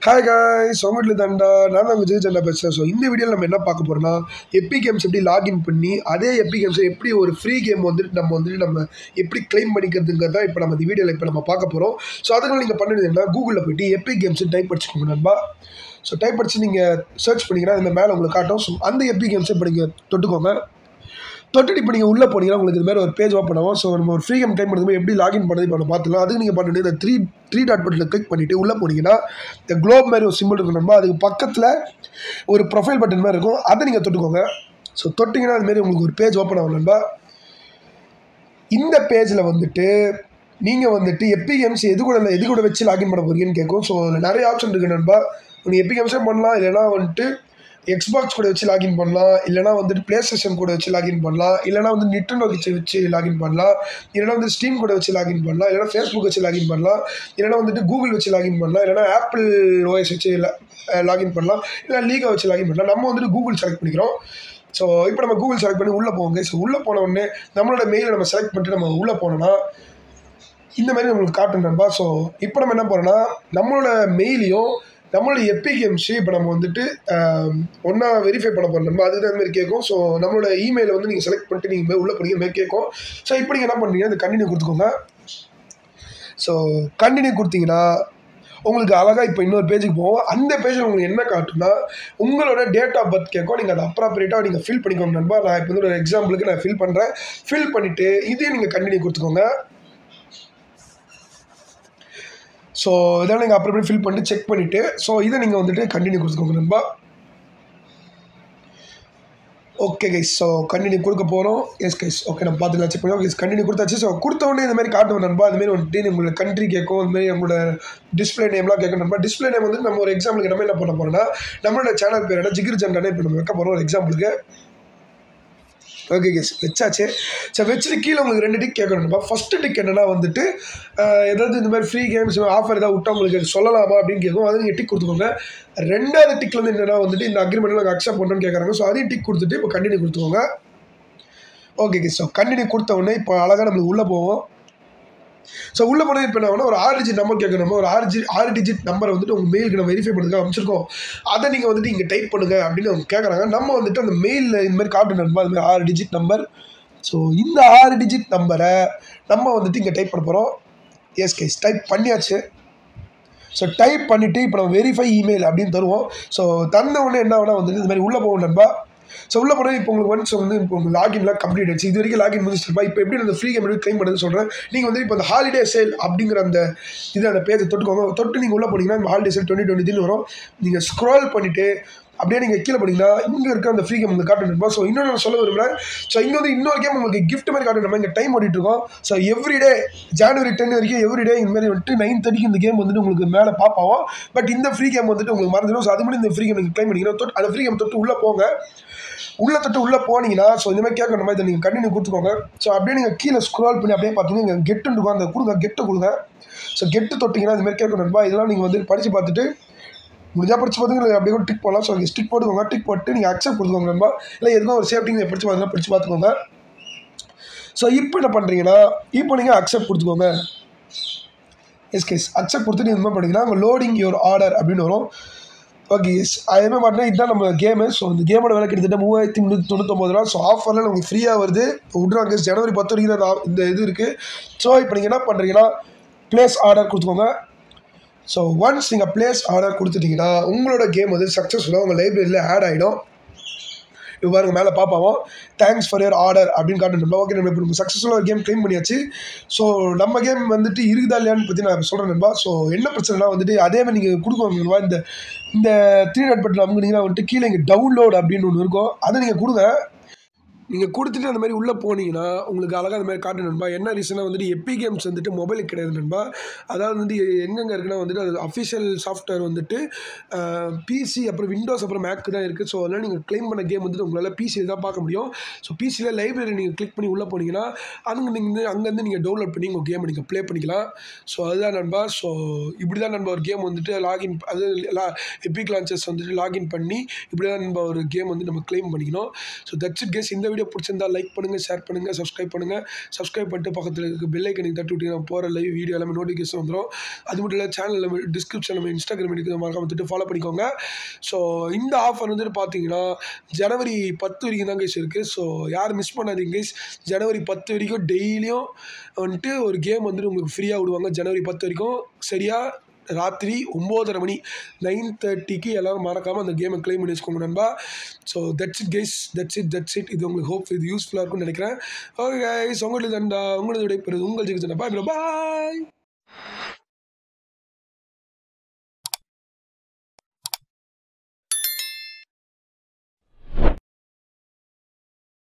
hi guys உங்கள்கிட்ட தண்டா நான் தான் விஜய் சண்டா பேசுகிறேன் ஸோ இந்த வீடியோவில் நம்ம என்ன பார்க்க போகிறோம்னா எப்பி கேம்ஸ் எப்படி லாகின் பண்ணி அதே எப்பி கேம்ஸை எப்படி ஒரு ஃப்ரீ கேம் வந்துட்டு நம்ம வந்துட்டு நம்ம எப்படி க்ளைம் பண்ணிக்கிறதுங்கிறது தான் இப்போ நம்ம இந்த வீடியோவில் இப்போ நம்ம பார்க்க போகிறோம் ஸோ அதுக்கு நீங்கள் பண்ணுறது என்ன கூகுளில் போயிட்டு எப்பி கேம்ஸ் டைப் படிச்சுக்கோங்க நண்பா ஸோ டைப் படித்து நீங்கள் சர்ச் பண்ணிங்கன்னா இந்த மேலே உங்களுக்கு காட்டும் ஸோ அந்த எப்பி கேம்ஸை இப்போ நீங்கள் தொட்டுக்கோங்க தொட்டுட்டு இப்போ நீங்கள் உள்ளே போனீங்கன்னா உங்களுக்கு இது மாதிரி ஒரு பேஜ் ஓப்பன் ஆகும் ஸோ நம்ம ஒரு ஃப்ரீ கேம் டைம் பண்ணுறது எப்படி லாகின் பண்ணுறது இப்போ நம்ம பார்த்துக்கலாம் அதுக்கு நீங்கள் பண்ணுறது இந்த த்ரீ த்ரீ டாட் பட்டனில் கிளிக் பண்ணிவிட்டு உள்ளே போனீங்கன்னா இந்த குளோப் மாதிரி ஒரு சிம்பிள் இருக்கும் நண்பா அதுக்கு பக்கத்தில் ஒரு ப்ரொஃபைல் பட்டன் மாதிரி இருக்கும் அதை நீங்கள் தொட்டுக்கோங்க ஸோ தொட்டிங்கன்னா அதுமாரி உங்களுக்கு ஒரு பேஜ் ஓப்பன் ஆகும் நண்பா இந்த பேஜில் வந்துட்டு நீங்கள் வந்துட்டு எப்பி கேம்ஸ் எது கூட இல்லை எது கூட வச்சு லாகின் பண்ண போறீங்கன்னு கேட்கும் ஸோ அதில் நிறைய ஆப்ஷன் இருக்குது நண்பா நீங்கள் எப்பி கேம்ஸே பண்ணலாம் இல்லைனா வந்துட்டு எக்ஸ்பாக்ஸ் கூட வச்சு லாகின் பண்ணலாம் இல்லைனா வந்துட்டு ப்ளே ஸ்டேஷன் கூட வச்சு லாகின் பண்ணலாம் இல்லைனா வந்து நிட்டனோ வச்சு வச்சு லாகின் பண்ணலாம் இல்லைனா வந்து ஸ்டீம் கூட வச்சு லாகின் பண்ணலாம் இல்லைனா ஃபேஸ்புக் வச்சு லாகின் பண்ணலாம் இல்லைனா வந்துட்டு கூகுள் வச்சு லாகின் பண்ணலாம் இல்லைனா ஆப்பிள் ஓஎஸ் வச்சு லாகின் பண்ணலாம் இல்லை லீகா வச்சு லாகின் பண்ணலாம் நம்ம வந்துட்டு கூகுள் செலக்ட் பண்ணிக்கிறோம் ஸோ இப்போ நம்ம கூகுள் செலக்ட் பண்ணி உள்ளே போவோங்க ஸோ உள்ளே போன உடனே நம்மளோட மெயிலை நம்ம செலக்ட் பண்ணிட்டு நம்ம உள்ளே போனோம்னா இந்த மாதிரி நம்மளுக்கு காட்டும் நண்பா ஸோ இப்போ நம்ம என்ன போகிறோம்னா நம்மளோட மெயிலையும் நம்மளோட எப்பி கேம்ஸு இப்போ நம்ம வந்துட்டு ஒன்றா வெரிஃபை பண்ண போகிறோம் நம்ம அதுக்கு மாதிரி கேட்கும் ஸோ நம்மளோட இமெயிலை வந்து நீங்கள் செலக்ட் பண்ணிட்டு நீங்கள் உள்ளே போனீங்க மாதிரி கேட்கும் ஸோ இப்போ நீங்கள் என்ன பண்ணுறீங்க இந்த கண்டினியூ கொடுத்துக்கோங்க ஸோ கண்டினியூ கொடுத்தீங்கன்னா உங்களுக்கு அழகாக இப்போ இன்னொரு பேஜுக்கு போவோம் அந்த பேஜில் உங்களுக்கு என்ன காட்டும்னா உங்களோட டேட் ஆஃப் பர்த் கேட்கும் நீங்கள் அதை அப்ராப்ரேட்டாக நீங்கள் ஃபில் பண்ணிக்கோங்க நண்பா நான் இப்போ வந்து ஒரு எக்ஸாம்பிளுக்கு நான் ஃபில் பண்ணுறேன் ஃபில் பண்ணிவிட்டு இதே நீங்கள் கண்டினியூ கொடுத்துக்கோங்க ஸோ இதெல்லாம் நீங்கள் அப்புறம் ஃபில் பண்ணிட்டு செக் பண்ணிவிட்டு ஸோ இதை நீங்கள் வந்துட்டு கண்டினியூ கொடுத்துக்கோங்க நண்பா ஓகே கைஸ் ஸோ கண்டினியூ கொடுக்க போகிறோம் எஸ் கைஸ் ஓகே நம்ம பார்த்துக்கலாம் செக் பண்ணி ஓகே கண்டினியூ கொடுத்தாச்சு ஸோ கொடுத்த உடனே இந்த மாதிரி காட்டுவோம் நண்பா இந்த மாதிரி வந்துட்டு உங்களோட கண்ட்ரி கேட்கும் இந்த மாதிரி உங்களோட டிஸ்பிளே நேம்லாம் கேட்கும் நண்பா டிஸ்பிளே நேம் வந்து நம்ம ஒரு எக்ஸாம்பிளுக்கு நம்ம என்ன பண்ண போகிறோம்னா நம்மளோட சேனல் பேர் என்ன ஜிகிர் ஜண்டானே இப்போ நம்ம வைக்க போகிறோம் ஒரு எக்ஸாம்பிளுக்கு ஓகே கேஸ் வச்சாச்சு ஸோ வச்சுட்டு கீழே உங்களுக்கு ரெண்டு டிக் கேட்கணும்பா ஃபஸ்ட்டு டிக் என்னன்னா வந்துட்டு ஏதாவது இந்த மாதிரி ஃப்ரீ கேம்ஸ் ஆஃபர் ஏதாவது விட்டா உங்களுக்கு சொல்லலாமா அப்படின்னு கேட்கும் அது நீங்கள் டிக் கொடுத்துக்கோங்க ரெண்டாவது டிக்ல வந்து என்னென்னா வந்துட்டு இந்த அக்ரிமெண்ட்டில் நாங்கள் அக்செப்ட் பண்ணுறோன்னு கேட்குறாங்க ஸோ அதையும் டிக் கொடுத்துட்டு இப்போ கண்டினியூ கொடுத்துக்கோங்க ஓகே கேஸ் ஸோ கண்டினியூ கொடுத்த உடனே இப்போ அழகாக நம்மளுக்கு உள்ளே போவோம் ஸோ உள்ளே போனது இப்போ என்ன ஒரு ஆறு டிஜிட் நம்பர் கேட்கணும் ஒரு ஆறு ஜி ஆறு டிஜிட் நம்பரை வந்துட்டு உங்கள் மெயிலுக்கு நம்ம வெரிஃபை பண்ணுறதுக்கு அமைச்சிருக்கோம் அதை நீங்கள் வந்துட்டு இங்கே டைப் பண்ணுங்க அப்படின்னு அவங்க கேட்குறாங்க நம்ம வந்துட்டு அந்த மெயிலில் இந்த மாதிரி காட்டு நம்பர் அது மாதிரி ஆறு டிஜிட் நம்பர் ஸோ இந்த ஆறு டிஜிட் நம்பரை நம்ம வந்துட்டு இங்கே டைப் பண்ண போகிறோம் எஸ் கேஸ் டைப் பண்ணியாச்சு ஸோ டைப் பண்ணிவிட்டு இப்போ நம்ம வெரிஃபை இமெயில் அப்படின்னு தருவோம் ஸோ தந்த உடனே என்ன ஆகுனா வந்துட்டு இந்த மாதிரி உள்ளே போவோம் நண்பா ஸோ உள்ள போனால் இப்போ உங்களுக்கு ஒன்ஸ் வந்து இப்போ உங்களுக்கு லாகின்லாம் கம்ப்ளீட் ஆச்சு இது வரைக்கும் லாகின் முடிச்சிருப்பா இப்போ எப்படி அந்த ஃப்ரீ கேம் எப்படி க்ளைம் பண்ணுறது சொல்கிறேன் நீங்கள் வந்து இப்போ அந்த ஹாலிடே சேல் அப்படிங்கிற அந்த இது அந்த பேஜை தொட்டுக்கோங்க தொட்டு நீங்கள் உள்ளே போனீங்கன்னா இந்த holiday sale twenty twenty three வரும் நீங்கள் ஸ்க்ரால் பண்ணிவிட்டு அப்படியே நீங்கள் கீழே போனீங்கன்னா இங்கே இருக்க அந்த ஃப்ரீ கேம் உங்களுக்கு காட்டணும்பா ஸோ இன்னொன்று நான் சொல்ல விரும்புகிறேன் ஸோ இங்கே வந்து இன்னொரு கேம் உங்களுக்கு கிஃப்ட் மாதிரி காட்டணும் நம்ம இங்கே டைம் ஓடிட்டு இருக்கோம் ஸோ எவ்ரிடே ஜான்வரி டென் வரைக்கும் எவ்ரிடே இந்த மாதிரி வந்துட்டு நைன் தேர்ட்டிக்கு இந்த கேம் வந்துட்டு உங்களுக்கு மேலே பார்ப்பாவும் பட் இந்த ஃப்ரீ கேம் வந்துட்டு உங்களுக்கு மறந்துடும் ஸோ அது மட்டும் இந்த ஃப்ரீ கேம் நீங்கள் க்ளைம் பண்ணிக்கணும் தொட்டு அந்த ஃப்ரீ கேம் தொட்டு உள்ளே போங்க உள்ளே தொட்டு உள்ளே போனீங்கன்னா ஸோ இந்த மாதிரி கேட்கணும் இதை நீங்கள் கண்டினியூ கொடுத்துக்கோங்க ஸோ அப்படியே நீங்கள் கீழே ஸ்க்ரால் பண்ணி அப்படியே பார்த்தீங்கன்னா இங்கே கெட்டுன்னு இருக்கும் அந்த கொடுங்க கெட்டு கொடுங்க ஸோ கெட்டு தொட்டிங்கன்னா இந்த மாதிரி கேட்கணும்பா இதெல்லாம் நீங்கள் வந்து படித்து பார்த்துட்டு முடிஞ்சா படிச்சு பார்த்துங்க இல்லை அப்படியே கூட டிக் போடலாம் ஸோ நீங்கள் ஸ்டிக் போட்டுக்கோங்க டிக் போட்டு நீங்கள் அக்செப்ட் கொடுத்துக்கோங்க நண்பா இல்லை எதுவும் ஒரு சேஃப்டி நீங்கள் படிச்சு பார்த்துக்கலாம் படிச்சு பார்த்துக்கோங்க ஸோ இப்போ என்ன பண்ணுறீங்கன்னா இப்போ நீங்கள் அக்செப்ட் கொடுத்துக்கோங்க எஸ் கேஸ் அக்செப்ட் கொடுத்துட்டு இந்த மாதிரி பண்ணிங்கன்னா உங்கள் லோடிங் யுவர் ஆர்டர் அப்படின்னு வரும் ஓகே எஸ் அதே மாதிரி இதுதான் நம்ம கேமு ஸோ இந்த கேமோட விலை கிட்டத்தட்ட மூவாயிரத்தி முந்நூற்றி தொண்ணூத்தொம்பது ரூபா ஸோ ஆஃபரில் நமக்கு ஃப்ரீயாக வருது விட்றாங்க ஜனவரி பத்து வரைக்கும் தான் இந்த இது இருக்குது ஸோ இப்போ நீங்கள் என்ன பண்ணுறீங்கன்னா ப்ளேஸ் ஆர்டர் கொடுத்துக்கோங்க ஸோ ஒன்ஸ் நீங்கள் ப்ளேஸ் ஆர்டர் கொடுத்துட்டிங்கன்னா உங்களோட கேம் வந்து சக்ஸஸ்ஃபுல்லாக உங்கள் லைப்ரரியில் ஆட் ஆகிடும் இப்போ பாருங்க மேலே பார்ப்பாவும் தேங்க்ஸ் ஃபார் யர் ஆர்டர் அப்படின்னு காட்டணும் ஓகே நம்ம இப்போ சக்ஸஸ்ஃபுல்லாக கேம் க்ளைம் பண்ணியாச்சு ஸோ நம்ம கேம் வந்துட்டு இருக்குதா இல்லையான்னு பற்றி நான் சொல்கிறேன் நண்பா ஸோ என்ன பிரச்சனைனா வந்துட்டு அதே மாதிரி நீங்கள் கொடுக்கணும் இந்த இந்த த்ரீ டாட் பட்டன் அமுக்குனீங்கன்னா வந்துட்டு கீழே இங்கே டவுன்லோட் அப்படின்னு ஒன்று இருக்கும் அதை நீங்கள் கொடுங்க நீங்கள் கொடுத்துட்டு அந்த மாதிரி உள்ளே போனீங்கன்னா உங்களுக்கு அழகாக அந்த மாதிரி காட்டு நண்பா என்ன ரீசனாக வந்துட்டு எப்பி கேம்ஸ் வந்துட்டு மொபைலுக்கு கிடையாது நண்பா அதாவது வந்து எங்கெங்கே இருக்குன்னா வந்துட்டு அது அஃபிஷியல் சாஃப்ட்வேர் வந்துட்டு பிசி அப்புறம் விண்டோஸ் அப்புறம் மேக்கு தான் இருக்குது ஸோ அதனால் நீங்கள் க்ளைம் பண்ண கேம் வந்துட்டு உங்களால் பிசியில் தான் பார்க்க முடியும் ஸோ பிசியில் லைப்ரரி நீங்கள் கிளிக் பண்ணி உள்ளே போனீங்கன்னா அங்கே நீங்கள் அங்கேருந்து நீங்கள் டவுன்லோட் பண்ணி உங்கள் கேமை நீங்கள் ப்ளே பண்ணிக்கலாம் ஸோ அதுதான் நண்பா ஸோ இப்படி தான் நண்பா ஒரு கேம் வந்துட்டு லாகின் அது லா எபிக் லான்ச்சஸ் வந்துட்டு லாகின் பண்ணி இப்படி தான் நண்பா ஒரு கேம் வந்து நம்ம க்ளைம் பண்ணிக்கணும் ஸோ தட்ஸ் இட் கேஸ் இந்த வீடியோ வீடியோ பிடிச்சிருந்தா லைக் பண்ணுங்கள் ஷேர் பண்ணுங்கள் சப்ஸ்கிரைப் பண்ணுங்கள் சப்ஸ்கிரைப் பண்ணிட்டு பக்கத்தில் இருக்க பெல் ஐக்கனை தட்டி விட்டு நான் போகிற லைவ் வீடியோ எல்லாமே நோட்டிஃபிகேஷன் வந்துடும் அது மட்டும் இல்லை சேனல் நம்ம டிஸ்கிரிப்ஷன் நம்ம இன்ஸ்டாகிராம் இருக்குது மறக்காம வந்துட்டு ஃபாலோ பண்ணிக்கோங்க ஸோ இந்த ஆஃபர் வந்துட்டு பார்த்தீங்கன்னா ஜனவரி பத்து வரைக்கும் தான் கைஸ் இருக்குது ஸோ யாரும் மிஸ் பண்ணாதீங்க கைஸ் ஜனவரி பத்து வரைக்கும் டெய்லியும் வந்துட்டு ஒரு கேம் வந்துட்டு உங்களுக்கு ஃப்ரீயாக விடுவாங்க ஜனவரி பத்து வரைக்கும் சரியாக ராத்திரி ஒம்போதரை மணி நைன் தேர்ட்டிக்கு எல்லோரும் மறக்காமல் அந்த கேமை க்ளைம் பண்ணி வச்சுக்கோங்க நண்பா so that's it guys that's it that's it இது உங்களுக்கு ஹோப் இது யூஸ்ஃபுல்லாக இருக்கும்னு நினைக்கிறேன் ஓகே கைஸ் உங்களுக்கு தண்டா உங்களுக்கு விடைபெறுது உங்கள் ஜிகிச்சண்டா பாய் பாய்